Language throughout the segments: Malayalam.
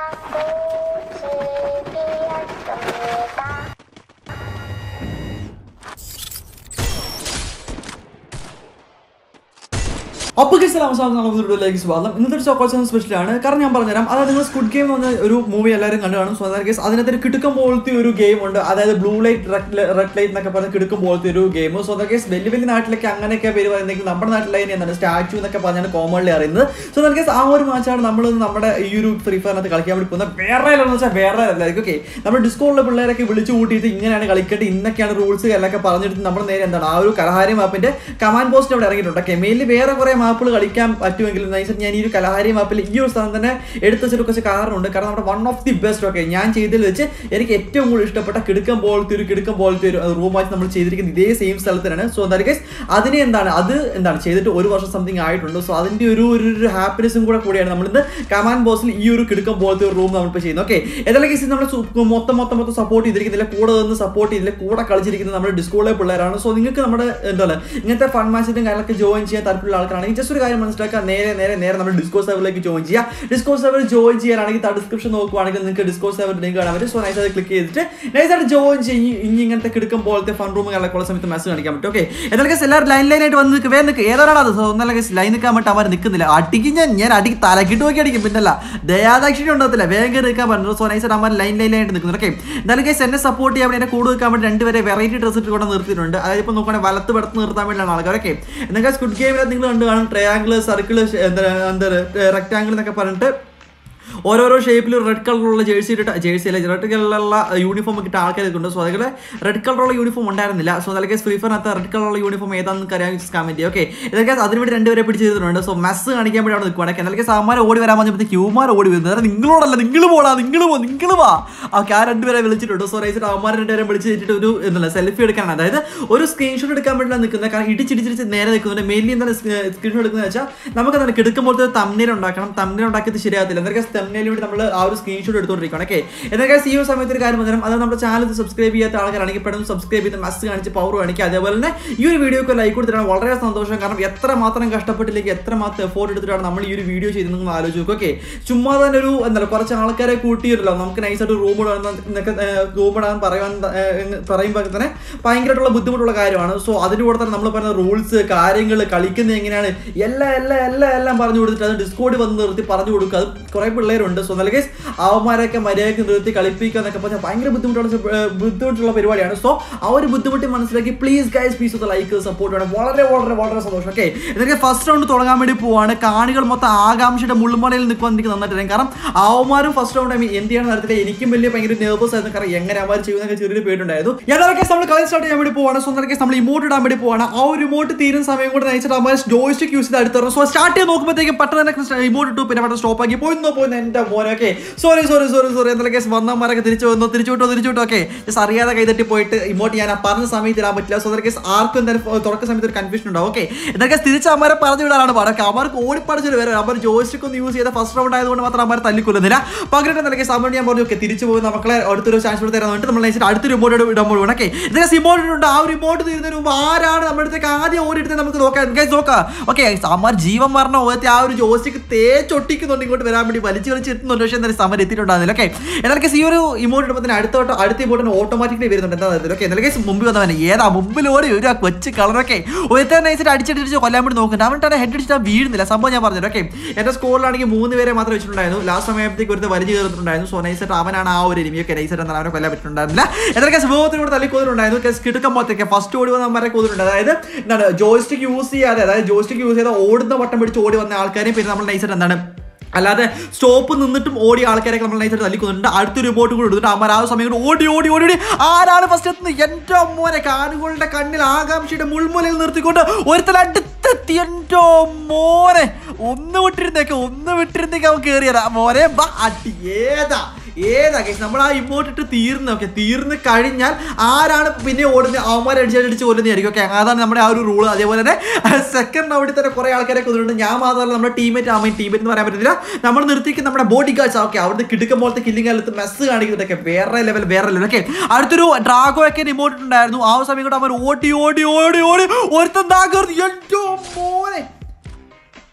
അപ്പോൾ കേസ് അവസാനം വീഡിയോയിലേക്ക് സ്വാഗതം ഇന്നത്തെ ഒരു ചോക്കോൾസ് സ്പെഷ്യൽ ആണ് കാരണം ഞാൻ പറഞ്ഞുതരാം അതായത് നിങ്ങൾ സ്കുഡ് ഗെയിം എന്ന് പറഞ്ഞ ഒരു മൂവി എല്ലാവരും കണ്ടു കാണും സോ അതായത് കേസ് അതിനകത്ത് ഒരു കിടുക്കം പോലത്തെ ഒരു ഗെയിം ഉണ്ട് അതായത് ബ്ലൂ ലൈറ്റ് റെഡ് ലൈറ്റ് എന്നൊക്കെ പറഞ്ഞ് കിടുക്കം പോലത്തെ ഒരു ഗെയിം സോ അതായത് കേസ് വലിയ വലിയ നാട്ടിലൊക്കെ അങ്ങനെയൊക്കെ പേര് പറയുന്നെങ്കിൽ നമ്മുടെ നാട്ടിലെ എന്താണ് സ്റ്റാച്ചു എന്നൊക്കെ പറഞ്ഞാണ് കോമൺലി അറിയുന്നത് സോ അതായത് കേസ് ആ ഒരു മാച്ചാണ് നമ്മൾ നമ്മുടെ ഈ ഒരു ഫ്രീ ഫയറിനകത്ത് കളിക്കാൻ വേണ്ടി പോകുന്നത് വേറെ എന്ന് വെച്ചാൽ വേറെ അല്ലായിരിക്കും ഓക്കെ നമ്മുടെ ഡിസ്കോളിലെ പിള്ളേരൊക്കെ വിളിച്ചു കൂട്ടിയിട്ട് ഇങ്ങനെയാണ് കളിക്കേണ്ടത് ഇന്നൊക്കെയാണ് റൂൾസ് എല്ലാം പറഞ്ഞിട്ട് നമ്മൾ നേരെ എന്താണ് ആ ഒരു കലഹാരി മാപ്പിന്റെ കമാൻഡ് പോസ്റ്റ് അവിടെ ഇറങ്ങിയിട്ടുണ്ട് ഓക്കെ മെയിൻലി വേറെ കുറെ മാപ്പുകൾ കളിക്കാൻ പറ്റുമെങ്കിലും നൈസായിട്ട് ഞാൻ ഈ ഒരു കലഹാരി മാപ്പിൽ ഈ ഒരു സ്ഥലം തന്നെ എടുത്ത് വെച്ചിട്ട് കുറച്ച് കാരണമുണ്ട് കാരണം നമ്മുടെ one of the best okay ഞാൻ ചെയ്തതിൽ വെച്ച് എനിക്ക് ഏറ്റവും കൂടുതൽ ഇഷ്ടപ്പെട്ട കിടുക്കം പോലത്തെ ഒരു കിടുക്കം പോലത്തെ ഒരു റൂമായിട്ട് നമ്മൾ ചെയ്തിരിക്കുന്നത് ഇതേ സെയിം സ്ഥലത്തിനാണ് സോ എന്താ ഗൈസ് അതിനെ എന്താണ് അത് എന്താണ് ചെയ്തിട്ട് ഒരു വർഷം സംതിങ് ആയിട്ടുണ്ട് സോ അതിന്റെ ഒരു ഒരു ഒരു ഹാപ്പിനെസ്സും കൂടെ കൂടിയാണ് നമ്മളിന്ന് കമാൻഡ് ബോസിൽ ഈ ഒരു കിടുക്കം പോലത്തെ ഒരു റൂം നമ്മളിപ്പോൾ ചെയ്യുന്നത് ഓക്കെ ഏതെല്ലാം കേസിൽ നമ്മൾ മൊത്തം മൊത്തം മൊത്തം സപ്പോർട്ട് ചെയ്തിരിക്കുന്നില്ല കൂടെ നിന്ന് സപ്പോർട്ട് ചെയ്തില്ല കൂടെ കളിച്ചിരിക്കുന്നത് നമ്മുടെ ഡിസ്കോളിലെ പിള്ളേരാണ് സോ നിങ്ങൾക്ക് നമ്മുടെ എന്താണ് ഇങ്ങനത്തെ ഫൺ മാച്ചിട്ടും കാര്യങ്ങളൊക്കെ ജോയിൻ ചെയ്യാൻ താല്പര്യമുള്ള ആൾക്കാരാണെങ്കിൽ ജസ്റ്റ് ഒരു കാര്യം മനസ്സിലാക്കുക നേരെ നേരെ നേരെ നമ്മുടെ ഡിസ്കോ സെർവറിലേക്ക് ജോയിൻ ചെയ്യുക ഡിസ്കോ സെർവർ ജോയിൻ ചെയ്യാനാണെങ്കിൽ ആ ഡിസ്ക്രിപ്ഷൻ നോക്കുവാണെങ്കിൽ നിങ്ങൾക്ക് ഡിസ്കോ സെർവർ ലിങ്ക് കാണാൻ പറ്റും സോ നൈസ് അത് ക്ലിക്ക് ചെയ്തിട്ട് നൈസ് ആയിട്ട് ജോയിൻ ചെയ്യും ഇനി ഇങ്ങനത്തെ കിടക്കും പോലത്തെ ഫൺ റൂം കാര്യങ്ങളൊക്കെ ഉള്ള സമയത്ത് മെസ്സേജ് കാണിക്കാൻ പറ്റും ഓക്കെ എന്നാൽ കേസ് എല്ലാവരും ലൈൻ ലൈനായിട്ട് വന്ന് നിൽക്കുക വേറെ നിൽക്കുക ഏതാണ് അത് ഒന്നല്ല കേസ് ലൈൻ നിൽക്കാൻ വേണ്ടി അവർ നിൽക്കുന്നില്ല അടിക്കും ഞാൻ ഞാൻ അടിക്ക് തലക്കിട്ട് നോക്കി അടിക്കും പിന്നല്ല ദയാദാക്ഷിണി ഉണ്ടാകത്തില്ല വേഗം കയറി നിൽക്കാൻ പറഞ്ഞു സോ നൈസ് അമ്മ ലൈൻ ലൈനായിട്ട് നിൽക്കുന്നു ഓക്കെ എന്തായാലും കേസ് എന്നെ സപ്പോർട്ട് ചെയ്യാൻ വേണ്ടി എന്നെ കൂടെ നിൽക്കാൻ വേണ്ടി രണ്ടുപേരെ വെറൈറ്റി ഡ്രസ് ഇട്ട് കൊണ്ട് നിർത്തിയിട്ടുണ്ട് അതായത് ഇപ്പോൾ നോക്കുകയാണെങ്കിൽ വലത്ത് പടത്ത് നിർത്താൻ വേണ്ടിയാണ് ആൾക്കാർ ഓക്കെ എന്നാൽ സ്കുഡ് ഗെയിമിൽ നിങ്ങൾ കണ്ടു കാണും ട്രയാങ്കിൾ സർക്കിൾ എന്താ എന്താ റെക്ടാങ്കിൾ എന്നൊക്കെ പറഞ്ഞിട്ട് ഓരോരോ ഷേപ്പിൽ റെഡ് കളറുള്ള ജേഴ്സി ഇട്ടിട്ട് ജേഴ്സി അല്ല റെഡ് കളറുള്ള യൂണിഫോം ഒക്കെ ഇട്ട ആൾക്കാർ ഇട്ടുണ്ട് സോ അതുപോലെ റെഡ് കളറുള്ള യൂണിഫോം ഉണ്ടായിരുന്നില്ല സോ അതൊക്കെ ഫ്രീ ഫയറിനകത്ത് റെഡ് കളറുള്ള യൂണിഫോം ഏതാണെന്ന് അറിയാൻ കമന്റ് ഓക്കെ ഇതൊക്കെ അതിനുവേണ്ടി രണ്ടുപേരെ പിടിച്ച് ചെയ്തിട്ടുണ്ട് സോ മെസ്സ് കാണിക്കാൻ വേണ്ടി അവിടെ നിൽക്കുവാണെങ്കിൽ എന്തൊക്കെ സാമാർ ഓടി വരാൻ പറഞ്ഞപ്പോൾ ക്യൂമാർ ഓടി വരുന്നത് അതായത് നിങ്ങളോടല്ല നിങ്ങൾ പോടാ നിങ്ങൾ പോ നിങ്ങൾ വാ ഓക്കെ ആ രണ്ടുപേരെ വിളിച്ചിട്ടുണ്ട് സോ റൈസിട്ട് അവന്മാർ രണ്ടുപേരെ വിളിച്ച് വെച്ചിട്ട് ഒരു എന്തല്ല സെൽഫി എടുക്കാനാണ് അതായത് ഒരു സ്ക്രീൻഷോട്ട് എടുക്കാൻ വേണ്ടിയാണ് നിൽക്കുന്നത് കാരണം ഇടിച്ചിടിച്ചിടിച്ച് നേരെ നിൽക്കുന്നുണ്ട് മെയിൻലി എന്താണ് സ്ക്രീൻഷോട്ട് എടുക്കുന്നത് വെച്ചാൽ നമുക്ക് എന്താണ് കിടക്കുമ്പോഴത്തെ തമ്മിൽ ഉണ്ടാക്കണം തമ്മിൽ ഉണ്ടാക്കിയത് ശരിയാകത്തില്ല എന്തൊക്കെ തമ്മിൽ വേണ്ടി നമ്മൾ ആ ഒരു സ്ക്രീൻഷോട്ട് എടുത്തോണ്ടിരിക്കണം ഓക്കെ എന്തൊക്കെ ഈ ഒരു സമയത്ത് ഒരു കാര്യം പറഞ്ഞാൽ അത് നമ്മുടെ ചാനൽ സബ്സ്ക്രൈബ് ചെയ്യാത്ത ആൾക്കാരാണെങ്കിൽ പെട്ടെന്ന് സബ്സ്ക്രൈബ് ചെയ്ത് മസ് കാണിച്ച് പവർ കാണിക്കുക അതേപോലെ തന്നെ ഈ ഒരു വീഡിയോക്ക് ലൈക്ക് കൊടുത്തിട്ടാണ് വളരെ സന്തോഷം കാരണം എത്ര മാത്രം കഷ്ടപ്പെട്ടില്ലെങ്കിൽ എത്ര മാത്രം എഫോർട്ട് എടുത്തിട്ടാണ് നമ്മൾ ഈ ഒരു വീഡിയോ ചെയ്ത് നിങ്ങൾ ആലോചിച്ച് നോക്കുക ഓക്കെ ചുമ്മാ തന്നെ ഒരു എന്താ കുറച്ച് ആൾക്കാരെ കൂട്ടിയിട്ടല്ലോ നമുക്ക് നൈസായിട്ട് റൂം ഇടാന്നൊക്കെ റൂം ഇടാൻ പറയാൻ പറയുമ്പോൾ തന്നെ ഭയങ്കരമായിട്ടുള്ള ബുദ്ധിമുട്ടുള്ള കാര്യമാണ് സോ അതിൻ്റെ കൂടെ തന്നെ നമ്മൾ പറയുന്ന റൂൾസ് കാര്യങ്ങൾ കളിക്കുന്നത് എങ്ങനെയാണ് എല്ലാം എല്ലാം എല്ലാം എല്ലാം പറഞ്ഞു കൊടുത്തിട്ട് അത് ഡിസ്കോഡ് വന്ന് നിർത്തി പറഞ്ഞു കൊടുക്കുക അത് കുറേ പിള്ളേരുണ്ട് സോ നല്ല കേസ് അവന്മാരൊക്കെ മര്യാദയ്ക്ക് നിർത്തി കളിപ്പിക്കുക എന്നൊക്കെ പറഞ്ഞാൽ ഭയങ്കര ബുദ്ധിമുട്ടുള്ള ബുദ്ധിമുട്ടുള്ള പരിപാടിയാണ് സോ ആ ഒരു ബുദ്ധിമുട്ട് മനസ്സിലാക്കി പ്ലീസ് ഗൈസ് പ്ലീസ് ഒന്ന് ലൈക്ക് സപ്പോർട്ട് വേണം വളരെ വളരെ വളരെ സന്തോഷം ഓക്കെ എന്നൊക്കെ ഫസ്റ്റ് റൗണ്ട് തുടങ്ങാൻ വേണ്ടി പോവാണ് കാണികൾ മൊത്തം ആകാംക്ഷയുടെ മുള്ളുമലയിൽ നിൽക്കുവാൻ എനിക്ക് നന്നായിട്ട് അറിയാം കാരണം അവന്മാരും ഫസ്റ്റ് റൗണ്ട് എന്ത് ചെയ്യണം നടത്തില്ല എനിക്കും വലിയ ഭയങ്കര നെർവസ് ആയിരുന്നു കാരണം എങ്ങനെ അവന്മാർ ചെയ്യുന്നൊക്കെ ചെറിയൊരു പേരുണ്ടായിരുന്നു ഏതൊക്കെ നമ്മൾ കളി സ്റ്റാർട്ട് ചെയ്യാൻ വേണ്ടി പോവാണ് സോ കേസ് നമ്മൾ ഇമോട്ട് ഇടാൻ വേണ്ടി പോവാണ് ആ ഒരു ഇമോട്ട് തീരുന്ന സമയം കൊണ്ട് നയിച്ചിട്ട് അവന്മാർ ജോയിസ്റ്റിക് യൂസ് ചെയ്ത് അടുത്ത് സോ സ്റ്റാർട്ട് ചെയ്ത് നോക്കുമ്പോഴത്തേക്കും പെട്ടെന്ന് തന്നെ ഇമോട്ട് ഇട്ടു പിന്നെ അവിടെ സ്റ്റോപ്പ് ആക്കി പോയിന്നോ പോയി എന്റെ മോനെ okay sorry sorry sorry sorry എന്തെങ്കിലും കേസ് വന്നമാരൊക്കെ തിരിച്ചു വന്നു തിരിച്ചു വിട്ടോ തിരിച്ചു വിട്ടോ ഓക്കെ ജസ്റ്റ് അറിയാതെ കൈതട്ടി പോയിട്ട് ഇമോട്ട് ഞാൻ ആ പറഞ്ഞ സമയത്ത് ഇടാൻ പറ്റില്ല സോ കേസ് ആർക്കും എന്തായാലും തുടക്ക സമയത്ത് ഒരു കൺഫ്യൂഷൻ ഉണ്ടാവും ഓക്കെ എന്തൊക്കെ തിരിച്ച് അമ്മരെ പറഞ്ഞു വിടാനാണ് പാടൊക്കെ അവർക്ക് ഓടിപ്പടിച്ചു വരും അവർ ജോയിസ്റ്റിക് ഒന്ന് യൂസ് ചെയ്ത ഫസ്റ്റ് റൗണ്ട് ആയതുകൊണ്ട് മാത്രം അമ്മരെ തല്ലിക്കൊല്ലുന്നില്ല പകരം എന്തൊക്കെ സമയം ഞാൻ പറഞ്ഞു ഓക്കെ തിരിച്ചു പോകുന്ന മക്കളെ അടുത്തൊരു ചാൻസ് കൂടെ തരാൻ വേണ്ടി നമ്മൾ നയിച്ചിട്ട് അടുത്തൊരു ഇമോട്ട് ഇടുമ്പോൾ ഓക്കെ ഇതിനെ ഇമോട്ട് ഉണ്ട് ആ ഒരു ഇമോട്ട് തീരുന്നതിന് മുമ്പ് ആരാണ് നമ്മുടെ അടുത്തേക്ക് ആദ്യം ഓടിയെടുത്ത് നമുക്ക് നോക്കാം ഗൈസ് നോക്കാം ഓക്കെ അമ്മ ജീവൻ മരണ ഓരത്തെ ആ ഒരു ജോയിസ്റ്റിക് തേച്ചൊട്ടിക്കുന്നുണ്ട് ഇങ്ങോട്ട് വരാൻ വേണ്ടി വലിച്ചു വലിച്ച് എത്തുന്നുണ്ട് പക്ഷേ എന്തായാലും സമരം എത്തിയിട്ടുണ്ടാകുന്നില്ല ഓക്കെ എന്നാൽ ഈ ഒരു ഇമോട്ട് ഇടുമ്പോൾ തന്നെ അടുത്ത വട്ടം അടുത്ത ഇമോട്ടിന് ഓട്ടോമാറ്റിക്കലി വരുന്നുണ്ട് എന്താ ഓക്കെ എന്നാൽ കേസ് മുമ്പിൽ വന്നവനെ ഏതാ മുമ്പിൽ ഓടി ഒരു കൊച്ചു കളറൊക്കെ ഒരുത്തന്നെ നൈസിട്ട് അടിച്ചടിച്ച് കൊല്ലാൻ വേണ്ടി നോക്കുന്നുണ്ട് അവൻ ഹെഡ് അടിച്ചിട്ട് വീഴുന്നില്ല സംഭവം ഞാൻ പറഞ്ഞു ഓക്കെ എൻ്റെ സ്കോറിലാണെങ്കിൽ മൂന്ന് പേരെ മാത്രമേ വെച്ചിട്ടുണ്ടായിരുന്നു ലാസ്റ്റ് സമയത്തേക്ക് ഒരു വലിച്ചു കയറിയിട്ടുണ്ടായിരുന്നു സോ നൈസായിട്ട് അവനാണ് ആ ഒരു എനിമിയൊക്കെ നൈസായിട്ട് എന്നാൽ അവനെ കൊല്ലാൻ പറ്റുന്നുണ്ടായിരുന്നില്ല എന്തൊക്കെ സംഭവത്തിന് കൂടെ തല്ലി കൊതിട്ടുണ്ടായിരുന്നു കേസ് കിടക്കുമ്പോഴത്തേക്ക് ഫസ്റ്റ് ഓടി വന്ന അവരെ കൊതിട്ടുണ്ട് അതായത് എന്താണ് ജോയിസ്റ്റിക് യൂസ് ചെയ്യാതെ അതായത് ജോയിസ്റ്റിക് യൂസ് ചെയ്ത ഓടുന്ന വട്ടം പിടിച്ച് ഓടി വന്ന ആൾക്കാരെയും പിന്നെ നമ്മൾ നൈസായിട്ട് എന്താണ് അല്ലാതെ സ്റ്റോപ്പ് നിന്നിട്ടും ഓടി ആൾക്കാരൊക്കെ നമ്മൾ നൈസായിട്ട് തല്ലിക്കുന്നുണ്ട് അടുത്തൊരു റിപ്പോർട്ട് കൂടി എടുത്തിട്ട് അമ്മ ആ സമയം കൊണ്ട് ഓടി ഓടി ഓടി ഓടി ആരാണ് ഫസ്റ്റ് എത്തുന്നത് എൻ്റെ അമ്മോനെ കാനുകളുടെ കണ്ണിൽ ആകാംക്ഷയുടെ മുൾമുലയിൽ നിർത്തിക്കൊണ്ട് ഒരുത്തൽ അടുത്തെത്തി എൻ്റെ മോനെ ഒന്ന് വിട്ടിരുന്നേക്ക് ഒന്ന് വിട്ടിരുന്നേക്ക് അവൻ കയറിയതാ മോനെ ബാ അടി ഏതാ ഏതാ കേസ് നമ്മൾ ആ ഇമോട്ട് ഇട്ട് തീർന്ന് ഓക്കെ തീർന്ന് കഴിഞ്ഞാൽ ആരാണ് പിന്നെ ഓടുന്നത് അവന്മാർ അടിച്ചടിച്ച് കൊല്ലുന്നതായിരിക്കും ഓക്കെ അതാണ് നമ്മുടെ ആ ഒരു റൂൾ അതേപോലെ തന്നെ സെക്കൻഡ് അവിടെ തന്നെ കുറേ ആൾക്കാരെ കൊന്നിട്ടുണ്ട് ഞാൻ മാത്രമല്ല നമ്മുടെ ടീമേറ്റ് ആമ ടീമേറ്റ് എന്ന് പറയാൻ പറ്റില്ല നമ്മൾ നിർത്തിക്കുന്ന നമ്മുടെ ബോഡി ഗാർഡ്സ് ഓക്കെ അവിടുന്ന് കിടക്കും പോലത്തെ കില്ലിംഗ് കാലത്ത് മെസ്സ് കാണിക്കുന്നതൊക്കെ വേറെ ലെവൽ വേറെ ലെവൽ ഓക്കെ അടുത്തൊരു ഡ്രാഗോ ഒക്കെ ഇമോട്ട് ഉണ്ടായിരുന്നു ആ സമയം കൊണ്ട് അവർ ഓടി ഓടി ഓടി ഓടി ഒരുത്തൻ ദാ കയറി. എൻ്റെ മോനെ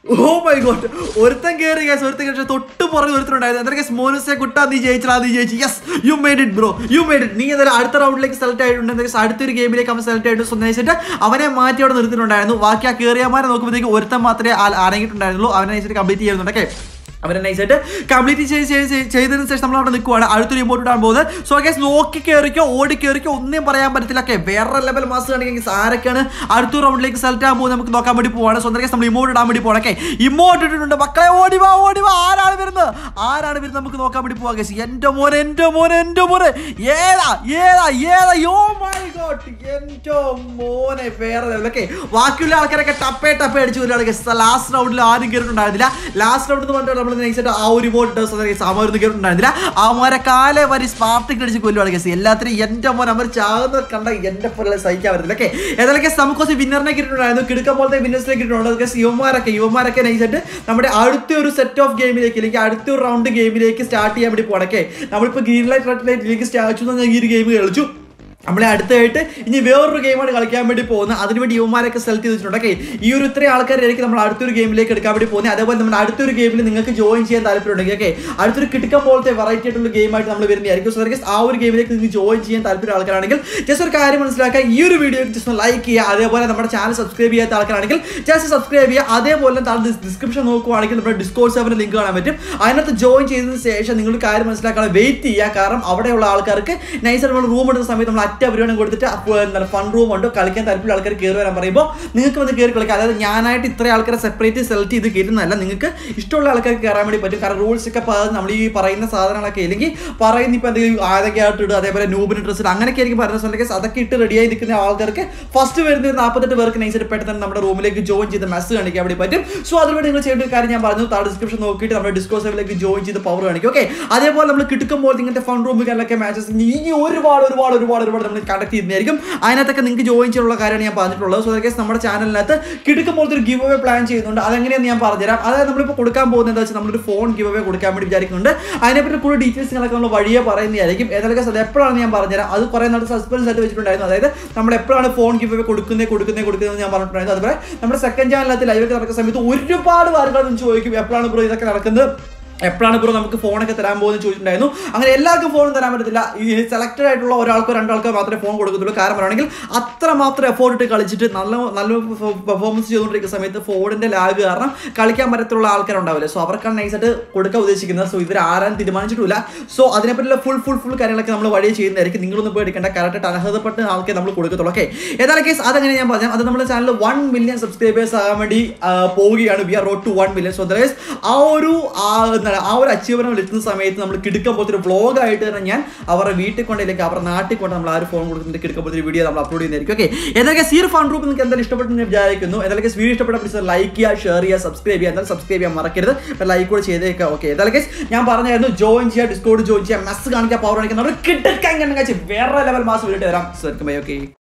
ഓ മൈ ഗോഡ് ഒരുത്തൻ കയറി ഗ്യാസ് ഒരുത്തൻ കയറി തൊട്ട് പുറകെ ഒരുത്തനുണ്ടായിരുന്നു എന്താ ഗ്യാസ് മോനസെ കുട്ടാ നീ ജയിച്ചാ നീ ജയിച്ചു yes you made it bro you made it നീ എന്തായാലും അടുത്ത റൗണ്ടിലേക്ക് സെലക്ട് ആയിട്ടുണ്ട് എന്താ guys, അടുത്തൊരു ഗെയിമിലേക്ക് അവൻ സെലക്ട് ആയിട്ട് സ്വന്തമായിട്ട് അവനെ മാറ്റി അവിടെ നിർത്തിയിട്ടുണ്ടായിരുന്നു ബാക്കി ആ കയറിയമാരെ നോക്കുമ്പോഴത്തേക്ക് ഒരുത്തൻ മാത്രമേ ആ- അടങ്ങിയിട്ടുണ്ടായിരുന്നുള്ളൂ അവനെ നൈസായിട്ട് കംപ്ലീറ്റ് ചെയ്യുന്നുണ്ട് ഓക്കെ അവരെ നൈസായിട്ട് കംപ്ലീറ്റ് ചെയ്ത് ചെയ്ത് ചെയ്ത് ചെയ്തതിന് ശേഷം നമ്മൾ അവിടെ നിൽക്കുവാണ് അടുത്തൊരു ഇമോട്ട് ഇടാൻ പോകുന്നത് സോ ഗൈസ് നോക്കി കയറിക്കോ ഓടി കയറിക്കോ ഒന്നും പറയാൻ പറ്റത്തില്ല ഓക്കെ വേറെ ലെവൽ മാസ് കാണിക്കും ആരൊക്കെയാണ് അടുത്ത റൗണ്ടിലേക്ക് സെലക്ട് ആകാൻ പോകുന്നത് നമുക്ക് നോക്കാൻ വേണ്ടി പോവാണ് സ്വന്തം കേസ് നമ്മൾ ഇമോട്ട് ഇടാൻ വേണ്ടി പോകണം ഓക്കെ ഇമോട്ട് ഇട്ടിട്ടുണ്ട് മക്കളെ ഓടി വാ ഓടി വാ ആരാണ് വരുന്നത് ആരാണ് വരുന്നത് നമുക്ക് നോക്കാൻ വേണ്ടി പോവാം ഗൈസ് എൻ്റെ മോനെ എൻ്റെ മോനെ എൻ്റെ മോനെ ഏതാ ഏതാ ഏതാ യോ മൈ ഗോഡ് എൻ്റെ മോനെ വേറെ ലെവൽ ഓക്കെ ബാക്കിയുള്ള ആൾക്കാരൊക്കെ ടപ്പേ ടപ്പേ അടിച്ചു വരികയാണ് ലാസ്റ്റ് റൗണ്ടിൽ ആരും കയറിയിട്ടുണ്ടായിരുന്നില്ല ലാസ്റ്റ് റൗണ്ട് എന്ന് പറഞ്ഞിട്ട് നമ്മൾ നയിച്ചിട്ട് ആ ഒരു ബോട്ട് സാമാരൊന്നും കയറിയിട്ടുണ്ടായിരുന്നില്ല അവന്മാരെ കാലെ വരി സ്പാർട്ടിക്ക് അടിച്ച് കൊല്ലുവാണ് കേസ് എല്ലാത്തിനും എൻ്റെ മോൻ അവർ ചാകുന്ന കണ്ട എൻ്റെ പോലെ സഹിക്കാൻ പറ്റില്ല ഓക്കെ ഏതായാലും കേസ് നമുക്ക് കുറച്ച് വിന്നറിനെ കിട്ടിയിട്ടുണ്ടായിരുന്നു കിടക്ക പോലത്തെ വിന്നേഴ്സിനെ കിട്ടിയിട്ടുണ്ട് കേസ് യുവമാരൊക്കെ യുവമാരൊക്കെ നയിച്ചിട്ട് നമ്മുടെ അടുത്ത ഒരു സെറ്റ് ഓഫ് ഗെയിമിലേക്ക് അല്ലെങ്കിൽ അടുത്ത ഒരു റൗണ്ട് ഗെയിമിലേക്ക് സ്റ്റാർട്ട് ചെയ്യാൻ വേണ്ടി പോകണക്കെ നമ്മളിപ്പോൾ ഗ്രീൻ ലൈറ്റ് റെഡ് ലൈറ്റിലേക്ക് സ്റ്റാച്ചു എന്ന് ഈ ഒരു ഗെയിം കളിച്ചു നമ്മളെ അടുത്തായിട്ട് ഇനി വേറൊരു ഗെയിമാണ് കളിക്കാൻ വേണ്ടി പോകുന്നത് അതിനുവേണ്ടി യുവമാരൊക്കെ സെലക്ട് ചെയ്തിട്ടുണ്ട് ഓക്കെ ഈ ഒരു ഇത്രയും ആൾക്കാരായിരിക്കും നമ്മൾ അടുത്തൊരു ഗെയിമിലേക്ക് എടുക്കാൻ വേണ്ടി പോകുന്നത് അതേപോലെ നമ്മുടെ അടുത്തൊരു ഗെയിമിൽ നിങ്ങൾക്ക് ജോയിൻ ചെയ്യാൻ താല്പര്യമുണ്ടെങ്കിൽ ഓക്കെ അടുത്തൊരു കിടക്കം പോലത്തെ വെറൈറ്റി ആയിട്ടുള്ള ഗെയിമായിട്ട് നമ്മൾ വരുന്നതായിരിക്കും സോ ദാറ്റ് ആ ഒരു ഗെയിമിലേക്ക് നിങ്ങൾക്ക് ജോയിൻ ചെയ്യാൻ താല്പര്യം ആൾക്കാരാണെങ്കിൽ ജസ്റ്റ് ഒരു കാര്യം മനസ്സിലാക്കുക ഈ ഒരു വീഡിയോ ജസ്റ്റ് ഒന്ന് ലൈക്ക് ചെയ്യുക അതേപോലെ നമ്മുടെ ചാനൽ സബ്സ്ക്രൈബ് ചെയ്യാത്ത ആൾക്കാരാണെങ്കിൽ ജസ്റ്റ് സബ്സ്ക്രൈബ് ചെയ്യുക അതേപോലെ താഴെ ഡിസ്ക്രിപ്ഷൻ നോക്കുവാണെങ്കിൽ നമ്മുടെ ഡിസ്കോഡ് സെവൻ്റെ ലിങ്ക് കാണാൻ പറ്റും അതിനകത്ത് ജോയിൻ ചെയ്തതിന് ശേഷം നിങ്ങൾ കാര്യം മനസ്സിലാക്കാൻ വെയിറ്റ് ചെയ്യുക കാരണം അവിടെയുള്ള ആൾക്കാർക്ക് നൈസായിട്ട് നമ്മൾ റൂം എടുക്കുന്ന സമയത്ത് നമ്മൾ അറ്റ പരിപാടി കൊടുത്തിട്ട് അപ്പോൾ എന്താണ് ഫൺ റൂം ഉണ്ട് കളിക്കാൻ താല്പര്യമുള്ള ആൾക്കാർ കയറി വരാൻ പറയുമ്പോൾ നിങ്ങൾക്ക് വന്ന് കയറി കളിക്കാം അതായത് ഞാനായിട്ട് ഇത്ര ആൾക്കാരെ സെപ്പറേറ്റ് സെലക്ട് ചെയ്ത് കയറ്റുന്നതല്ല നിങ്ങൾക്ക് ഇഷ്ടമുള്ള ആൾക്കാർക്ക് കയറാൻ വേണ്ടി പറ്റും കാരണം റൂൾസ് ഒക്കെ പ- നമ്മൾ ഈ പറയുന്ന സാധനങ്ങളൊക്കെ ഇല്ലെങ്കിൽ പറയുന്ന ഇപ്പോൾ എന്തെങ്കിലും ആതൊക്കെ ആയിട്ട് ഇടുക അതേപോലെ നൂബിന് ഡ്രസ്സ് അങ്ങനെയൊക്കെ ആയിരിക്കും പറയുന്ന സമയത്ത് അതൊക്കെ ഇട്ട് റെഡിയായി നിൽക്കുന്ന ആൾക്കാർക്ക് ഫസ്റ്റ് വരുന്ന ഒരു നാൽപ്പത്തെട്ട് പേർക്ക് നൈസായിട്ട് പെട്ടെന്ന് നമ്മുടെ റൂമിലേക്ക് ജോയിൻ ചെയ്ത് മെസ്സ് കാണിക്കാൻ വേണ്ടി പറ്റും സോ അതിനുവേണ്ടി നിങ്ങൾ ചെയ്യേണ്ട ഒരു കാര്യം ഞാൻ പറഞ്ഞു താഴെ ഡിസ്ക്രിപ്ഷൻ നോക്കിയിട്ട് നമ്മുടെ ഡിസ്കോസേവിലേക്ക് ജോയിൻ ചെയ്ത് പവർ കാണിക്കും ഓക്കെ അതേപോലെ നമ്മൾ കിട്ടുമ്പോൾ ഇങ്ങനത്തെ ഫൺ റൂമുകളിലൊക്കെ മാച്ചസ് ഇനി ഒരുപാട് ഒരുപാട് ഒരുപാട് ഒരുപാട് നമ്മൾ കണ്ടക്ട് ചെയ്യുന്നതായിരിക്കും അതിനകത്തൊക്കെ നിങ്ങൾക്ക് ജോയിൻ ചെയ്യാനുള്ള കാര്യമാണ് ഞാൻ പറഞ്ഞിട്ടുള്ളത് സോ കേസ് നമ്മുടെ ചാനലിനകത്ത് കിടക്കുമ്പോഴത്തെ ഒരു ഗിവ് അവേ പ്ലാൻ ചെയ്യുന്നുണ്ട് അതെങ്ങനെയാണെന്ന് ഞാൻ പറഞ്ഞുതരാം അതായത് നമ്മളിപ്പോൾ കൊടുക്കാൻ പോകുന്നത് എന്താ വെച്ചാൽ നമ്മളൊരു ഫോൺ ഗിവ് അവേ കൊടുക്കാൻ വേണ്ടി വിചാരിക്കുന്നുണ്ട് അതിനെപ്പറ്റി കൂടുതൽ ഡീറ്റെയിൽസുകളൊക്കെ നമ്മൾ വഴിയെ പറയുന്നതായിരിക്കും ഏതൊക്കെ അത് എപ്പോഴാണ് ഞാൻ പറഞ്ഞുതരാം അത് കുറേ നാൾ സസ്പെൻസ് ആയിട്ട് വെച്ചിട്ടുണ്ടായിരുന്നു അതായത് നമ്മൾ എപ്പോഴാണ് ഫോൺ ഗിവ് അവേ കൊടുക്കുന്നത് കൊടുക്കുന്നത് കൊടുക്കുന്നത് ഞാൻ പറഞ്ഞിട്ടുണ്ടായിരുന്നു അതുപോലെ നമ്മുടെ സെക്കൻഡ് ചാനലിനകത്ത് ലൈവൊക്കെ നടക്കുന്ന സമയത്ത് ഒരുപാട് ആളുകൾ നിന്ന് ചോദിക്കും എപ്പോഴാണ് ബ്രോ ഇതൊക്കെ നടക്കുന്നത് എപ്പോഴാണ് ബ്രോ നമുക്ക് ഫോണൊക്കെ തരാൻ പോകുന്നത് ചോദിച്ചിട്ടുണ്ടായിരുന്നു അങ്ങനെ എല്ലാവർക്കും ഫോണും തരാൻ പറ്റത്തില്ല ഈ സെലക്റ്റഡ് ആയിട്ടുള്ള ഒരാൾക്കോ രണ്ടാൾക്കോ മാത്രമേ ഫോൺ കൊടുക്കത്തുള്ളൂ കാരണം പറയുകയാണെങ്കിൽ അത്ര മാത്രം എഫോർട്ട് ഇട്ട് കളിച്ചിട്ട് നല്ല നല്ല പെർഫോമൻസ് ചെയ്തുകൊണ്ടിരിക്കുന്ന സമയത്ത് ഫോണിന്റെ ലാഗ് കാരണം കളിക്കാൻ പറ്റത്തുള്ള ആൾക്കാരുണ്ടാവില്ല സോ അവർക്കാണ് നൈസായിട്ട് കൊടുക്കാൻ ഉദ്ദേശിക്കുന്നത് സോ ഇവർ ആരാൻ തീരുമാനിച്ചിട്ടില്ല സോ അതിനെപ്പറ്റിയുള്ള ഫുൾ ഫുൾ ഫുൾ കാര്യങ്ങളൊക്കെ നമ്മൾ വഴി ചെയ്യുന്നതായിരിക്കും നിങ്ങളൊന്നും പേടിക്കേണ്ട കറക്റ്റ് അർഹതപ്പെട്ട ആൾക്കെ നമ്മൾ കൊടുക്കത്തുള്ളൂ ഓക്കെ ഏതായാലും കേസ് അതങ്ങനെ ഞാൻ പറഞ്ഞാൽ അത് നമ്മുടെ ചാനൽ വൺ മില്യൺ സബ്സ്ക്രൈബേഴ്സ് ആകാൻ വേണ്ടി ആ, പോവുകയാണ് we are road to one million so ദസ് ആ ഒരു ആ, എന്താണ് ആ ഒരു അച്ചീവ്മെന്റ് എത്തുന്ന സമയത്ത് നമ്മൾ കിടക്കാൻ പോലത്തെ ഒരു വ്ളോഗ് ആയിട്ട് തന്നെ ഞാൻ അവരുടെ വീട്ടിൽ കൊണ്ടിലേക്ക് അവരുടെ നാട്ടിൽ കൊണ്ട് നമ്മൾ ആ ഒരു ഫോൺ കൊടുത്തിട്ട് കിടക്കാൻ പോലത്തെ ഒരു വീഡിയോ നമ്മൾ അപ്ലോഡ് ചെയ്യുന്നതായിരിക്കും ഓക്കെ ഏതൊക്കെ സീർ ഫൺ ഗ്രൂപ്പ് നിങ്ങൾക്ക് എന്തായാലും ഇഷ്ടപ്പെട്ടു ഞാൻ വിചാരിക്കുന്നു ഏതൊക്കെ വീഡിയോ ഇഷ്ടപ്പെട്ട പ്ലീസ് ലൈക്ക് ചെയ്യുക ഷെയർ ചെയ്യുക സബ്സ്ക്രൈബ് ചെയ്യുക എന്തായാലും സബ്സ്ക്രൈബ് ചെയ്യാൻ മറക്കരുത് ലൈക്ക് കൂടെ ചെയ്തേക്കാം ഓക്കെ ഏതൊക്കെ ഞാൻ പറഞ്ഞായിരുന്നു ജോയിൻ ചെയ്യുക ഡിസ്കോഡ് ജോയിൻ ചെയ്യുക മെസ്സ് കാണിക്കുക പവർ കാണിക്കുക നമ്മൾ കിടക്കാൻ വേറെ ലെവൽ മാസം വീട്ടിൽ തരാം സോ ഓക്കെ